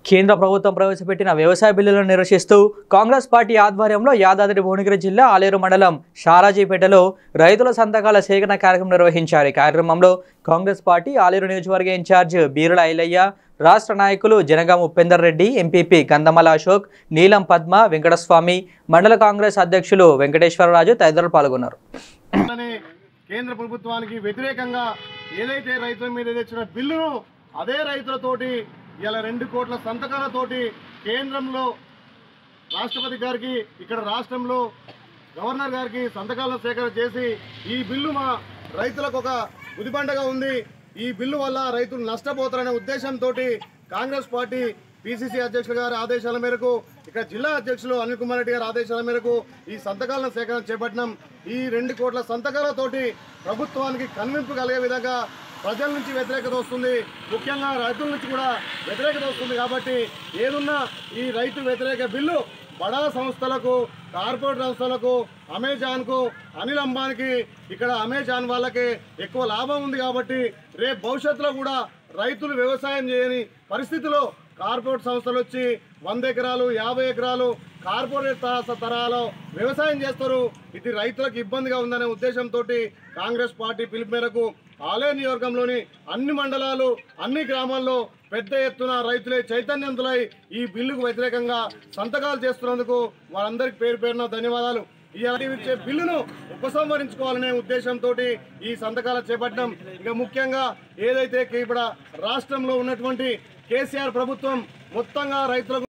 కేంద్ర ప్రభుత్వం ప్రవేశపెట్టిన వ్యవసాయ బిల్లులను నిరసిస్తూ కాంగ్రెస్ పార్టీ ఆధ్వర్యంలో యాదాద్రి భువనగిరి జిల్లా ఆలేరు మండలం షారాజీపేటలో రైతుల సంతకాల సేకరణ కార్యక్రమం నిర్వహించారు ఈ కార్యక్రమంలో కాంగ్రెస్ పార్టీ ఆలేరు నియోజకవర్గ ఇన్ఛార్జ్ బీరుల ఐలయ్య రాష్ట్ర నాయకులు జనగాం ఉపేందర్ రెడ్డి ఎంపీపీ గంధమల అశోక్ నీలం పద్మ వెంకటస్వామి మండల కాంగ్రెస్ అధ్యక్షులు వెంకటేశ్వరరాజు తదితరులు పాల్గొన్నారు అనే కేంద్ర ప్రభుత్వానికి వ్యతిరేకంగా ఏదైతే రైతుల మీద తెచ్చిన బిల్లును అదే రైతులతోటి ఇలా రెండు కోట్ల సంతకాలతోటి కేంద్రంలో రాష్ట్రపతి గారికి ఇక్కడ రాష్ట్రంలో గవర్నర్ గారికి సంతకాలను సేకరణ చేసి ఈ బిల్లు మా రైతులకు ఒక ఉదిబండగా ఉంది ఈ బిల్లు వల్ల రైతులు నష్టపోతారనే ఉద్దేశంతో కాంగ్రెస్ పార్టీ పిసిసి అధ్యక్షులు గారి ఆదేశాల మేరకు ఇక్కడ జిల్లా అధ్యక్షులు అనిల్ కుమార్ రెడ్డి గారి ఆదేశాల మేరకు ఈ సంతకాలను సేకరణ చేపట్టినాం ఈ రెండు కోట్ల సంతకాలతోటి ప్రభుత్వానికి కన్వింపు కలిగే విధంగా ప్రజల నుంచి వ్యతిరేకత వస్తుంది ముఖ్యంగా రైతుల నుంచి కూడా వ్యతిరేకత వస్తుంది కాబట్టి ఏదున్నా ఈ రైతు వ్యతిరేక బిల్లు బడా సంస్థలకు కార్పొరేట్ సంస్థలకు అమెజాన్కు అనిల్ అంబానీకి ఇక్కడ అమెజాన్ వాళ్ళకి ఎక్కువ లాభం ఉంది కాబట్టి రేపు భవిష్యత్తులో కూడా రైతులు వ్యవసాయం చేయని పరిస్థితిలో కార్పొరేట్ సంస్థలు వచ్చి వంద ఎకరాలు యాభై ఎకరాలు కార్పొరేట్ తర- తరాలో వ్యవసాయం చేస్తారు ఇది రైతులకు ఇబ్బందిగా ఉందనే ఉద్దేశంతో కాంగ్రెస్ పార్టీ పిలుపు మేరకు ఆలయ నియోజకంలోని అన్ని మండలాలు అన్ని గ్రామాల్లో పెద్ద ఎత్తున రైతులే చైతన్యవంతులై ఈ బిల్లుకు వ్యతిరేకంగా సంతకాలు చేస్తున్నందుకు వారందరికీ పేరు పేరున ధన్యవాదాలు ఈ ఇచ్చే బిల్లును ఉపసంహరించుకోవాలనే ఉద్దేశంతో ఈ సంతకాలు చేపట్టడం ఇక ముఖ్యంగా ఏదైతే ఇక్కడ రాష్ట్రంలో ఉన్నటువంటి కేసీఆర్ ప్రభుత్వం మొత్తంగా రైతులకు